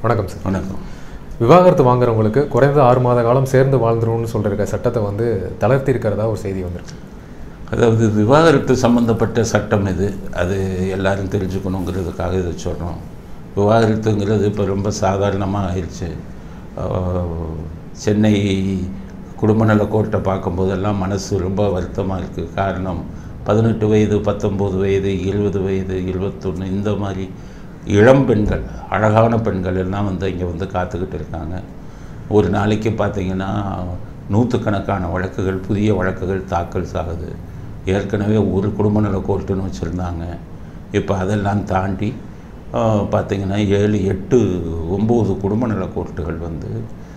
வணக்கம் சார் வணக்கம் விவாகரத்து வாங்குறவங்களுக்கு குறைந்த ஆறு மாத காலம் சேர்ந்து வாழ்ந்துரும்னு சொல்லிருக்க சட்டத்தை வந்து தளர்த்தி இருக்கிறதா ஒரு செய்தி வந்திருக்கு அதாவது விவாகரத்து சம்பந்தப்பட்ட சட்டம் இது அது எல்லாரும் தெரிஞ்சுக்கணுங்கிறதுக்காக இதை சொல்கிறோம் விவாகரத்துங்கிறது இப்போ ரொம்ப சாதாரணமாக ஆயிடுச்சு ஆஹ், சென்னை குடும்ப நல கோர்ட்டை பார்க்கும்போதெல்லாம் மனசு ரொம்ப வருத்தமாக இருக்குது காரணம் பதினெட்டு வயது பத்தொம்போது வயது இருபது வயது இருபத்தொன்று இந்த மாதிரி இளம் பெண்கள் அழகான பெண்கள் எல்லாம் வந்து இங்கே வந்து காத்துக்கிட்டு இருக்காங்க ஒரு நாளைக்கு பார்த்தீங்கன்னா நூற்றுக்கணக்கான வழக்குகள் புதிய வழக்குகள் தாக்கல் ஆகுது ஏற்கனவே ஒரு குடும்ப நல கோர்ட்டுன்னு வச்சுருந்தாங்க இப்போ அதெல்லாம் தாண்டி ஆஹ், பார்த்தீங்கன்னா ஏழு எட்டு ஒம்பது குடும்ப நல கோர்ட்டுகள் வந்து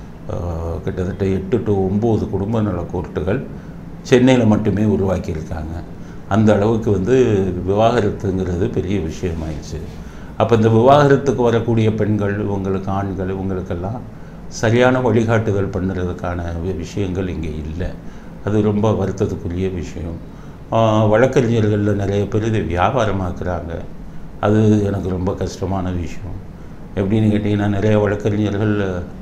ஆஹ், கிட்டத்தட்ட எட்டு டு ஒம்பது குடும்ப நல கோர்ட்டுகள் சென்னையில் மட்டுமே உருவாக்கியிருக்காங்க அந்த அளவுக்கு வந்து விவாகரத்துங்கிறது பெரிய விஷயமாயிடுச்சு அப்போ இந்த விவாகரத்துக்கு வரக்கூடிய பெண்கள் இவங்களுக்கு ஆண்கள் இவங்களுக்கெல்லாம் சரியான வழிகாட்டுதல் பண்ணுறதுக்கான வி- விஷயங்கள் இங்கே இல்லை அது ரொம்ப வருத்தத்துக்குரிய விஷயம் ஆஹ் வழக்கறிஞர்களில் நிறைய பேர் இதை வியாபாரமாக்குறாங்க அது எனக்கு ரொம்ப கஷ்டமான விஷயம் எப்படின்னு கேட்டிங்கன்னா நிறைய வழக்கறிஞர்கள்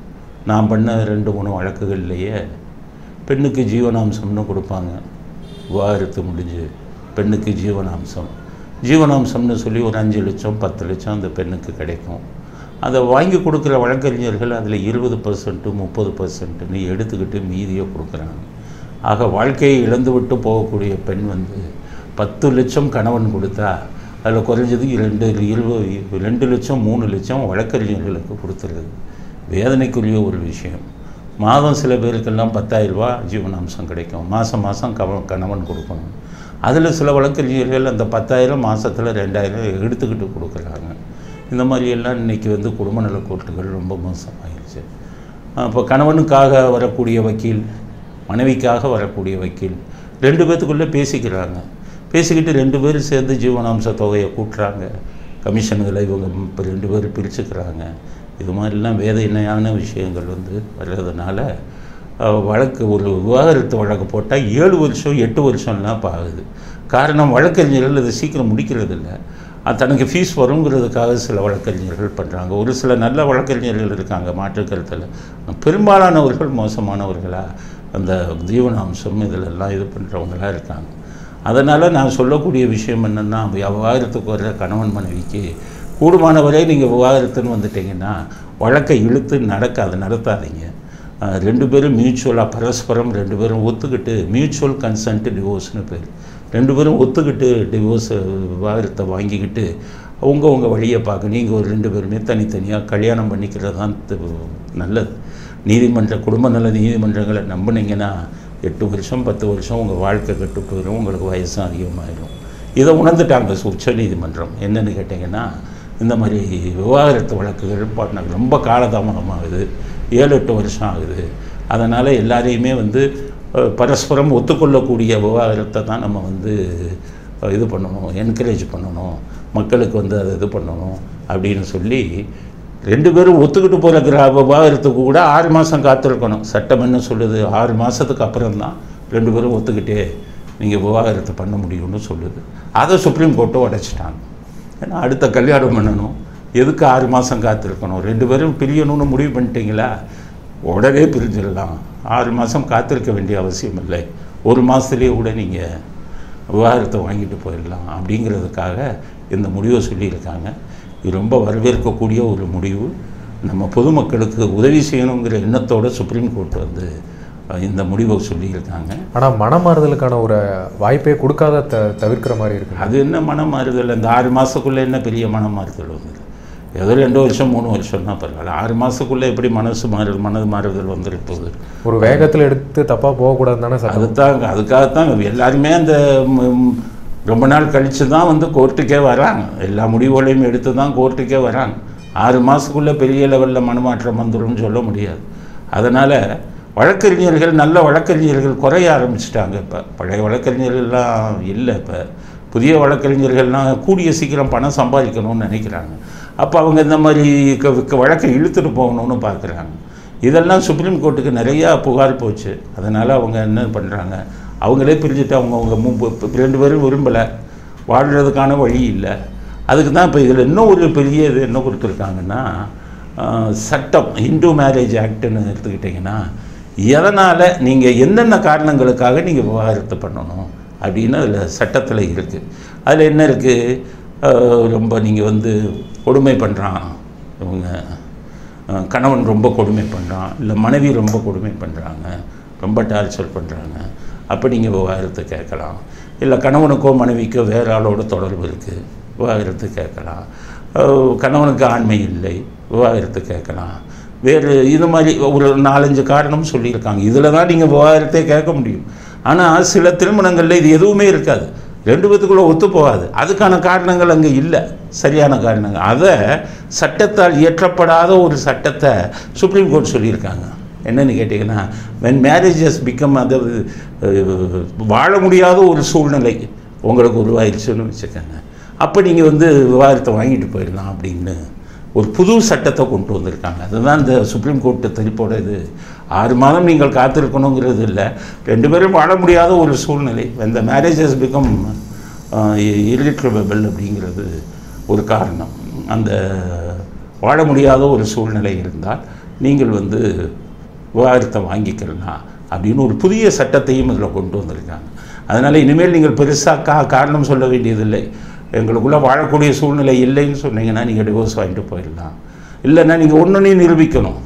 நான் பண்ண ரெண்டு மூணு வழக்குகள்லையே பெண்ணுக்கு ஜீவனாம்சம்னு கொடுப்பாங்க விவாகரத்து முடிஞ்சு பெண்ணுக்கு ஜீவனாம்சம் ஜீவனாம்சம்னு சொல்லி ஒரு அஞ்சு லட்சம் பத்து லட்சம் அந்த பெண்ணுக்கு கிடைக்கும் அதை வாங்கி கொடுக்குற வழக்கறிஞர்கள் அதில் இருபது பர்சன்ட்டு முப்பது பர்சன்ட்டுன்னு எடுத்துக்கிட்டு மீதியை கொடுக்குறாங்க ஆக வாழ்க்கையை இழந்து விட்டு போகக்கூடிய பெண் வந்து பத்து லட்சம் கணவன் கொடுத்தா அதில் குறைஞ்சது ரெண்டு இருபது ரெண்டு லட்சம் மூணு லட்சம் வழக்கறிஞர்களுக்கு கொடுத்துருது வேதனைக்குரிய ஒரு விஷயம் மாதம் சில பேருக்கெல்லாம் 10000 ரூபாய் ஜீவனாம்சம் கிடைக்கும் மாதம் மாதம் கவ கணவன் கொடுக்கணும் அதில் சில வழக்கறிஞர்கள் அந்த பத்தாயிரம் மாதத்தில் ரெண்டாயிரம் எடுத்துக்கிட்டு கொடுக்குறாங்க இந்த மாதிரி எல்லாம் இன்றைக்கி வந்து குடும்ப நல கோர்ட்டுகள் ரொம்ப மோசமாயிருச்சு அப்போ கணவனுக்காக வரக்கூடிய வக்கீல் மனைவிக்காக வரக்கூடிய வக்கீல் ரெண்டு பேத்துக்குள்ளே பேசிக்கிறாங்க பேசிக்கிட்டு ரெண்டு பேரும் சேர்ந்து ஜீவனாம்ச தொகையை கூட்டுறாங்க கமிஷன்களை இவங்க இப்போ ரெண்டு பேரும் பிரிச்சுக்கிறாங்க இது மாதிரிலாம் வேதனையான விஷயங்கள் வந்து வர்றதுனால அஹ், வழக்கு ஒரு விவாகரத்து வழக்கு போட்டால் ஏழு வருஷம் எட்டு வருஷம்லாம் இப்போ ஆகுது காரணம் வழக்கறிஞர்கள் இதை சீக்கிரம் முடிக்கிறது இல்லை அது தனக்கு ஃபீஸ் வருங்கிறதுக்காக சில வழக்கறிஞர்கள் பண்ணுறாங்க ஒரு சில நல்ல வழக்கறிஞர்கள் இருக்காங்க மாற்றுக்கருத்தில் பெரும்பாலானவர்கள் மோசமானவர்களாக அந்த ஜீவனாம்சம் இதிலெல்லாம் இது பண்ணுறவங்களாக இருக்காங்க அதனால் நான் சொல்லக்கூடிய விஷயம் என்னென்னா விவாகரத்துக்கு வர்ற கணவன் மனைவிக்கு கூடுமான வரை நீங்கள் விவாகரத்துன்னு வந்துட்டீங்கன்னா வழக்கை இழுத்து நடக்காது நடத்தாதீங்க அஹ் ரெண்டு பேரும் மியூச்சுவலாக பரஸ்பரம் ரெண்டு பேரும் ஒத்துக்கிட்டு மியூச்சுவல் கன்சன்ட் டிவோர்ஸ்னு பேர் ரெண்டு பேரும் ஒத்துக்கிட்டு டிவோர்ஸ் விவாகரத்தை வாங்கிக்கிட்டு அவங்கவுங்க வழியை பார்க்க நீங்கள் ஒரு ரெண்டு பேருமே தனித்தனியாக கல்யாணம் பண்ணிக்கிறது தான் த- நல்லது நீதிமன்ற குடும்ப நல நீதிமன்றங்களை நம்பினீங்கன்னா எட்டு வருஷம் பத்து வருஷம் உங்கள் வாழ்க்கை கெட்டு போயிடும் உங்களுக்கு வயசும் அதிகமாகிடும் இதை உணர்ந்துட்டாங்க உச்ச நீதிமன்றம் என்னன்னு கேட்டிங்கன்னா இந்த மாதிரி விவாகரத்து வழக்குகள் பண்ண ரொம்ப காலதாமதமாகுது ஏழு எட்டு வருஷம் ஆகுது அதனால் எல்லாரையுமே வந்து அஹ், பரஸ்பரம் ஒத்துக்கொள்ளக்கூடிய விவாகரத்தை தான் நம்ம வந்து அஹ், இது பண்ணணும் என்கரேஜ் பண்ணணும் மக்களுக்கு வந்து அதை இது பண்ணணும் அப்படின்னு சொல்லி ரெண்டு பேரும் ஒத்துக்கிட்டு போகிற கிரா விவாகரத்துக்கு கூட ஆறு மாதம் காத்திருக்கணும் சட்டம் என்ன சொல்லுது ஆறு மாதத்துக்கு அப்புறம் தான் ரெண்டு பேரும் ஒத்துக்கிட்டே நீங்கள் விவாகரத்து பண்ண முடியும்னு சொல்லுது அதை சுப்ரீம் கோர்ட்டை உடைச்சிட்டாங்க ஏன்னா அடுத்த கல்யாணம் பண்ணணும் எதுக்கு ஆறு மாதம் காத்திருக்கணும் ரெண்டு பேரும் பிரியணும்னு முடிவு பண்ணிட்டீங்களா உடனே பிரிஞ்சிடலாம் ஆறு மாதம் காத்திருக்க வேண்டிய அவசியம் இல்லை ஒரு மாதத்துலேயே கூட நீங்கள் விவாகரத்தை வாங்கிட்டு போயிடலாம் அப்படிங்கிறதுக்காக இந்த முடிவை சொல்லியிருக்காங்க இது ரொம்ப வரவேற்கக்கூடிய ஒரு முடிவு நம்ம பொதுமக்களுக்கு உதவி செய்யணுங்கிற எண்ணத்தோட சுப்ரீம் கோர்ட் வந்து அஹ், இந்த முடிவை சொல்லியிருக்காங்க ஆனால் மனமாறுதலுக்கான ஒரு வாய்ப்பே கொடுக்காத த தவிர்க்கிற மாதிரி இருக்கு அது என்ன மனம் மாறுதல் இந்த ஆறு மாதத்துக்குள்ளே என்ன பெரிய மனம் மாறுதல் வந்து ஏதோ ரெண்டு வருஷம் மூணு வருஷம் தான் பரவாயில்ல ஆறு மாதத்துக்குள்ளே எப்படி மனசு மாறு மனது மாறுதல் வந்துட்டு போகுது ஒரு வேகத்தில் எடுத்து தப்பாக போகக்கூடாது தானே சட்டம் அதுதான் அதுக்காகத்தான் எல்லாருமே அந்த ம், ம், ரொம்ப நாள் கழித்து தான் வந்து கோர்ட்டுக்கே வராங்க எல்லா முடிவுகளையும் எடுத்து தான் கோர்ட்டுக்கே வராங்க ஆறு மாதத்துக்குள்ளே பெரிய லெவலில் மனமாற்றம் வந்துடும்னு சொல்ல முடியாது அதனால் வழக்கறிஞர்கள் நல்ல வழக்கறிஞர்கள் குறைய ஆரம்பிச்சிட்டாங்க இப்போ பழைய வழக்கறிஞர்கள்லாம் இல்லை இப்போ புதிய வழக்கறிஞர்கள்லாம் கூடிய சீக்கிரம் பணம் சம்பாதிக்கணும்னு நினைக்கிறாங்க அப்போ அவங்க இந்த மாதிரி க- க- வழக்கை இழுத்துட்டு போகணும்னு பார்க்குறாங்க இதெல்லாம் சுப்ரீம் கோர்ட்டுக்கு நிறையா புகார் போச்சு அதனால் அவங்க என்ன பண்ணுறாங்க அவங்களே பிரிஞ்சுட்டு அவங்கவுங்க முன்பு ரெண்டு பேரும் விரும்பலை வாழ்கிறதுக்கான வழி இல்லை அதுக்கு தான் இப்போ இதில் இன்னும் ஒரு பெரிய இது என்ன கொடுத்துருக்காங்கன்னா ஆஹ், சட்டம் இந்து மேரேஜ் ஆக்ட்னு எடுத்துக்கிட்டிங்கன்னா எதனால் நீங்கள் என்னென்ன காரணங்களுக்காக நீங்கள் விவாகரத்து பண்ணணும் அப்படின்னு அதில் சட்டத்தில் இருக்குது அதில் என்ன இருக்குது ரொம்ப நீங்கள் வந்து கொடுமை பண்ணுறான் இவங்க அஹ், கணவன் ரொம்ப கொடுமை பண்ணுறான் இல்லை மனைவி ரொம்ப கொடுமை பண்ணுறாங்க ரொம்ப டார்ச்சர் பண்ணுறாங்க அப்போ நீங்கள் விவாகரத்து கேட்கலாம் இல்லை கணவனுக்கோ மனைவிக்கோ வேறு ஆளோட தொடர்பு இருக்குது விவாகரத்து கேட்கலாம் அஹ், கணவனுக்கு ஆண்மை இல்லை விவாகரத்து கேட்கலாம் வேறு இது மாதிரி ஒரு நாலஞ்சு காரணம் சொல்லியிருக்காங்க இதில் தான் நீங்கள் விவாகரத்தே கேட்க முடியும் ஆனால் சில திருமணங்களில் இது எதுவுமே இருக்காது ரெண்டு பேத்துக்குள்ளே ஒத்து போகாது அதுக்கான காரணங்கள் அங்கே இல்லை சரியான காரணங்கள் அதை சட்டத்தால் இயற்றப்படாத ஒரு சட்டத்தை சுப்ரீம் கோர்ட் சொல்லியிருக்காங்க என்னன்னு கேட்டிங்கன்னா வென் மேரேஜஸ் பிகம் அதாவது அஹ், வாழ முடியாத ஒரு சூழ்நிலை உங்களுக்கு உருவாயிருச்சுன்னு வச்சுக்கோங்க அப்போ நீங்கள் வந்து விவாதத்தை வாங்கிட்டு போயிடலாம் அப்படின்னு ஒரு புது சட்டத்தை கொண்டு வந்திருக்காங்க அதுதான் இந்த சுப்ரீம் கோர்ட்டு தீர்ப்போட இது ஆறு மாதம் நீங்கள் காத்திருக்கணுங்கிறது இல்லை ரெண்டு பேரும் வாழ முடியாத ஒரு சூழ்நிலை இந்த மேரேஜஸ் பிகம் இரிட்ரபிள் அப்படிங்கிறது ஒரு காரணம் அந்த வாழ முடியாத ஒரு சூழ்நிலை இருந்தால் நீங்கள் வந்து விவாகரத்தை வாங்கிக்கலாம் அப்படின்னு ஒரு புதிய சட்டத்தையும் இதில் கொண்டு வந்திருக்காங்க அதனால் இனிமேல் நீங்கள் பெருசாக கா காரணம் சொல்ல வேண்டியதில்லை எங்களுக்குள்ளே வாழக்கூடிய சூழ்நிலை இல்லைன்னு சொன்னீங்கன்னா நீங்கள் டிவோர்ஸ் வாங்கிட்டு போயிடலாம் இல்லைன்னா நீங்கள் ஒன்றுனையும் நிரூபிக்கணும்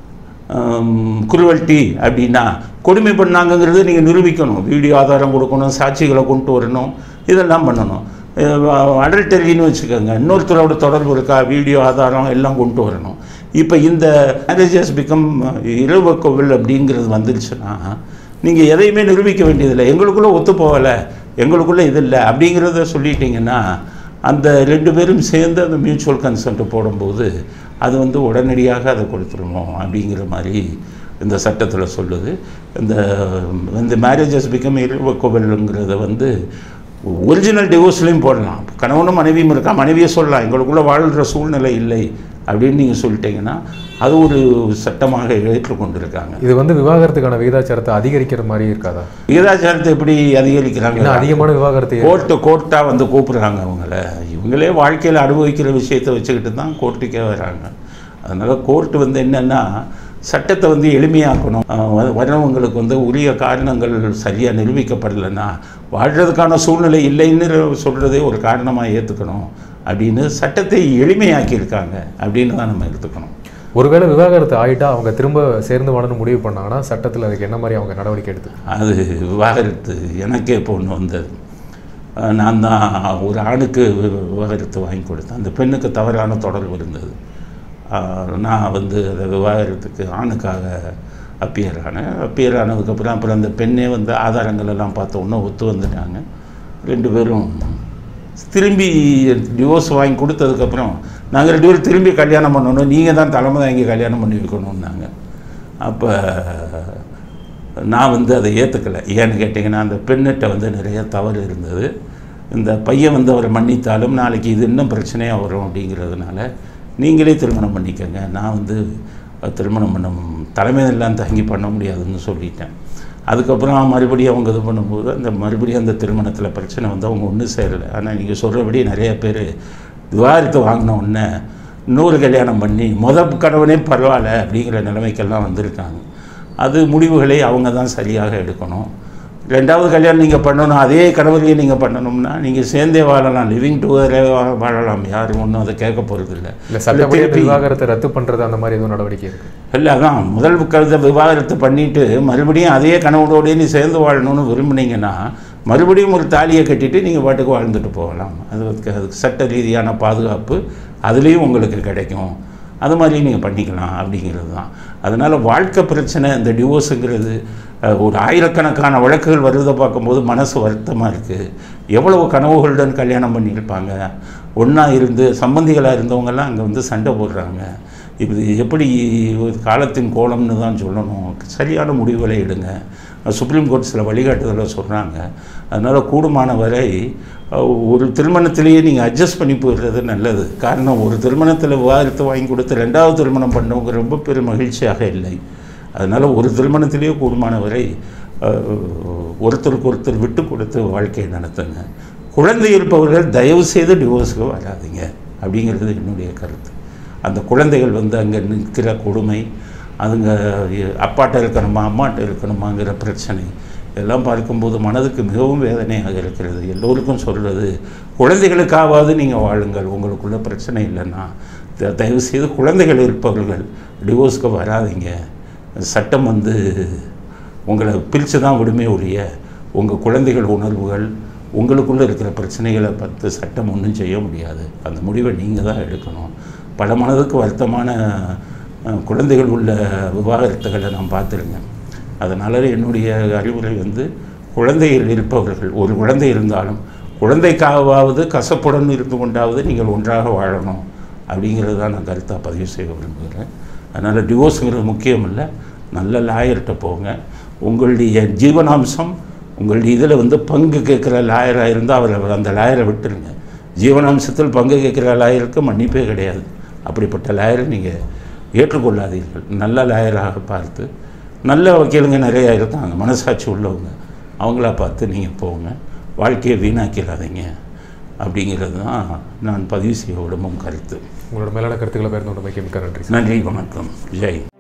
குருவல்ட்டி அப்படின்னா கொடுமை பண்ணாங்கங்கிறது நீங்கள் நிரூபிக்கணும் வீடியோ ஆதாரம் கொடுக்கணும் சாட்சிகளை கொண்டு வரணும் இதெல்லாம் பண்ணணும் அடல்டரின்னு வச்சுக்கோங்க இன்னொருத்தரோட தொடர்பு இருக்கா வீடியோ ஆதாரம் எல்லாம் கொண்டு வரணும் இப்போ இந்த மேரேஜஸ் பிகம் இரவுக்கோவில் அப்படிங்கிறது வந்துருச்சுன்னா நீங்கள் எதையுமே நிரூபிக்க வேண்டியதில்லை எங்களுக்குள்ளே ஒத்து போகலை எங்களுக்குள்ளே இது இல்லை அப்படிங்கிறத சொல்லிட்டீங்கன்னா அந்த ரெண்டு பேரும் சேர்ந்து அந்த மியூச்சுவல் கன்சென்ட் போடும்போது அது வந்து உடனடியாக அதை கொடுத்துடணும் அப்படிங்கிற மாதிரி இந்த சட்டத்தில் சொல்லுது இந்த இந்த மேரேஜஸ் பிகம் இரவுக்கோவில்ங்கிறத வந்து ஒரிஜினல் டிவோர்ஸ்லையும் போடலாம் கணவனும் மனைவியும் இருக்கா மனைவியை சொல்லலாம் எங்களுக்குள்ளே வாழ்கிற சூழ்நிலை இல்லை அப்படின்னு நீங்கள் சொல்லிட்டீங்கன்னா அது ஒரு சட்டமாக ஏற்றுக்கொண்டிருக்காங்க இது வந்து விவாகரத்துக்கான விகிதாச்சாரத்தை அதிகரிக்கிற மாதிரி இருக்காதா விகிதாச்சாரத்தை எப்படி அதிகரிக்கிறாங்க இன்னும் அதிகமான விவாகரத்து கோர்ட்டு கோர்ட்டாக வந்து கூப்பிடுறாங்க அவங்கள இவங்களே வாழ்க்கையில் அனுபவிக்கிற விஷயத்தை வச்சுக்கிட்டு தான் கோர்ட்டுக்கே வராங்க அதனால் கோர்ட்டு வந்து என்னென்னா சட்டத்தை வந்து எளிமையாக்கணும் அஹ் வ- வரவங்களுக்கு வந்து உரிய காரணங்கள் சரியாக நிரூபிக்கப்படலைன்னா வாழ்கிறதுக்கான சூழ்நிலை இல்லைன்னு சொல்கிறதே ஒரு காரணமாக ஏற்றுக்கணும் அப்படின்னு சட்டத்தை எளிமையாக்கியிருக்காங்க அப்படின்னு தான் நம்ம எடுத்துக்கணும் ஒருவேளை விவாகரத்து ஆயிட்டா அவங்க திரும்ப சேர்ந்து வாழணும் முடிவு பண்ணாங்கன்னா சட்டத்தில் அதுக்கு என்ன மாதிரி அவங்க நடவடிக்கை எடுத்து அது விவாகரத்து எனக்கே இப்போ ஒன்று வந்தது அஹ் நான் தான் ஒரு ஆணுக்கு வி- விவாகரத்து வாங்கி கொடுத்தேன் அந்த பெண்ணுக்கு தவறான தொடர்பு இருந்தது அஹ் நான் வந்து அந்த விவாகரத்துக்கு ஆணுக்காக அப்பியர் ஆனேன் அப்பியர் ஆனதுக்கப்புறம் அப்புறம் அந்த பெண்ணே வந்து ஆதாரங்கள் எல்லாம் பார்த்த உடனே ஒத்து வந்துட்டாங்க ரெண்டு பேரும் திரும்பி டிவோர்ஸ் வாங்கி கொடுத்ததுக்கப்புறம் நாங்கள் ரெண்டு பேரும் திரும்பி கல்யாணம் பண்ணணும் நீங்கள் தான் தலைமை தாங்கி கல்யாணம் பண்ணி வைக்கணும்னாங்க அப்போ நான் வந்து அதை ஏற்றுக்கலை ஏன்னு கேட்டிங்கன்னா அந்த பெண்ணிட்ட வந்து நிறைய தவறு இருந்தது இந்த பையன் வந்து அவரை மன்னித்தாலும் நாளைக்கு இது இன்னும் பிரச்சனையாக வரும் அப்படிங்கிறதுனால நீங்களே திருமணம் பண்ணிக்கங்க நான் வந்து திருமணம் பண்ண தலைமையெல்லாம் தங்கி பண்ண முடியாதுன்னு சொல்லிட்டேன் அதுக்கப்புறம் மறுபடியும் அவங்க இது பண்ணும்போது அந்த மறுபடியும் அந்த திருமணத்தில் பிரச்சனை வந்து அவங்க ஒன்றும் சேரலை ஆனால் நீங்கள் சொல்கிறபடி நிறைய பேர் விவாகரத்து வாங்கின உடனே இன்னொரு கல்யாணம் பண்ணி முத கணவனே பரவாயில்ல அப்படிங்கிற நிலைமைக்கெல்லாம் வந்திருக்காங்க அது முடிவுகளை அவங்க தான் சரியாக எடுக்கணும் ரெண்டாவது கல்யாணம் நீங்கள் பண்ணணும் அதே கணவரையே நீங்கள் பண்ணணும்னா நீங்கள் சேர்ந்தே வாழலாம் லிவிங் டுகெதரே வாழலாம் யாரும் ஒன்றும் அதை கேட்க போகிறது இல்லை இல்லை சட்டப்படி அந்த விவாகரத்தை ரத்து பண்ணுறது அந்த மாதிரி எதுவும் நடவடிக்கை இருக்கு இல்லை அதான் முதல் கருத்தை விவாகரத்து பண்ணிட்டு மறுபடியும் அதே கணவனோடய நீ சேர்ந்து வாழணும்னு விரும்புனீங்கன்னா மறுபடியும் ஒரு தாலியை கட்டிட்டு நீங்கள் பாட்டுக்கு வாழ்ந்துட்டு போகலாம் அது அதுக்கு அதுக்கு சட்ட ரீதியான பாதுகாப்பு அதுலேயும் உங்களுக்கு கிடைக்கும் அது மாதிரி நீங்கள் பண்ணிக்கலாம் அப்படிங்கிறது தான் அதனால் வாழ்க்கை பிரச்சனை இந்த டிவோர்ஸுங்கிறது அஹ், ஒரு ஆயிரக்கணக்கான வழக்குகள் வருவதை பார்க்கும்போது மனசு வருத்தமாக இருக்குது எவ்வளவு கனவுகளுடன் கல்யாணம் பண்ணியிருப்பாங்க ஒன்றா இருந்து சம்பந்திகளாக இருந்தவங்கெல்லாம் அங்கே வந்து சண்டை போடுறாங்க இது எப்படி ஒரு காலத்தின் கோலம்னு தான் சொல்லணும் சரியான முடிவுகளை எடுங்க சுப்ரீம் கோர்ட் சில வழிகாட்டுதலை சொல்கிறாங்க அதனால் கூடுமான வரை அஹ், ஒரு திருமணத்திலேயே நீங்கள் அட்ஜஸ்ட் பண்ணி போயிடுறது நல்லது காரணம் ஒரு திருமணத்தில் விவாகரத்து வாங்கி கொடுத்து ரெண்டாவது திருமணம் பண்ணவங்க ரொம்ப பெரும் மகிழ்ச்சியாக இல்லை அதனால் ஒரு திருமணத்திலேயே கூடுமான வரை அஹ், ஒருத்தருக்கு ஒருத்தர் விட்டு கொடுத்து வாழ்க்கையை நடத்துங்க குழந்தை இருப்பவர்கள் தயவு செய்து டிவோர்ஸுக்கு வராதீங்க அப்படிங்கிறது என்னுடைய கருத்து அந்த குழந்தைகள் வந்து அங்கே நிற்கிற கொடுமை அதுங்க அப்பாட்ட இருக்கணுமா அம்மாட்ட இருக்கணுமாங்கிற பிரச்சனை இதெல்லாம் பார்க்கும்போது மனதுக்கு மிகவும் வேதனையாக இருக்கிறது எல்லோருக்கும் சொல்கிறது குழந்தைகளுக்காவது நீங்கள் வாழுங்கள் உங்களுக்குள்ள பிரச்சனை இல்லைன்னா த- தயவு செய்து குழந்தைகள் இருப்பவர்கள் டிவோர்ஸ்க்கு வராதீங்க சட்டம் வந்து உங்களை பிரித்து தான் விடுமே ஒழிய உங்கள் குழந்தைகள் உணர்வுகள் உங்களுக்குள்ளே இருக்கிற பிரச்சனைகளை பார்த்து சட்டம் ஒன்றும் செய்ய முடியாது அந்த முடிவை நீங்கள் தான் எடுக்கணும் பல மனதுக்கு வருத்தமான அஹ், குழந்தைகள் உள்ள விவாகரத்துகளை நான் பார்த்துருக்கேன் அதனால் என்னுடைய அறிவுரை வந்து குழந்தைகள் இருப்பவர்கள் ஒரு குழந்தை இருந்தாலும் குழந்தைக்காகவாவது கசப்புடன் இருந்து கொண்டாவது நீங்கள் ஒன்றாக வாழணும் அப்படிங்கிறது தான் நான் கருத்தாக பதிவு செய்ய விரும்புகிறேன் அதனால் டிவோர்ஸுங்கிறது முக்கியம் இல்லை நல்ல லாயர்கிட்ட போங்க உங்களுடைய ஜீவனாம்சம் உங்களுடைய இதில் வந்து பங்கு கேட்குற லாயராக இருந்தால் அவரை அந்த லாயரை விட்டுருங்க ஜீவனாம்சத்தில் பங்கு கேட்குற லாயருக்கு மன்னிப்பே கிடையாது அப்படிப்பட்ட லாயரை நீங்கள் ஏற்றுக்கொள்ளாதீர்கள் நல்ல லாயராக பார்த்து நல்ல வக்கீலுங்க நிறையா இருக்காங்க மனசாட்சி உள்ளவங்க அவங்களா பார்த்து நீங்கள் போங்க வாழ்க்கையை வீணாக்கிறாதீங்க அப்படிங்கிறது தான் நான் பதிவு செய்ய விரும்பும் கருத்து உங்களோட மேலான கருத்துக்களை பகிர்ந்து கொண்டமைக்கு மிக்க நன்றி சார் நன்றி வணக்கம் ஜெய்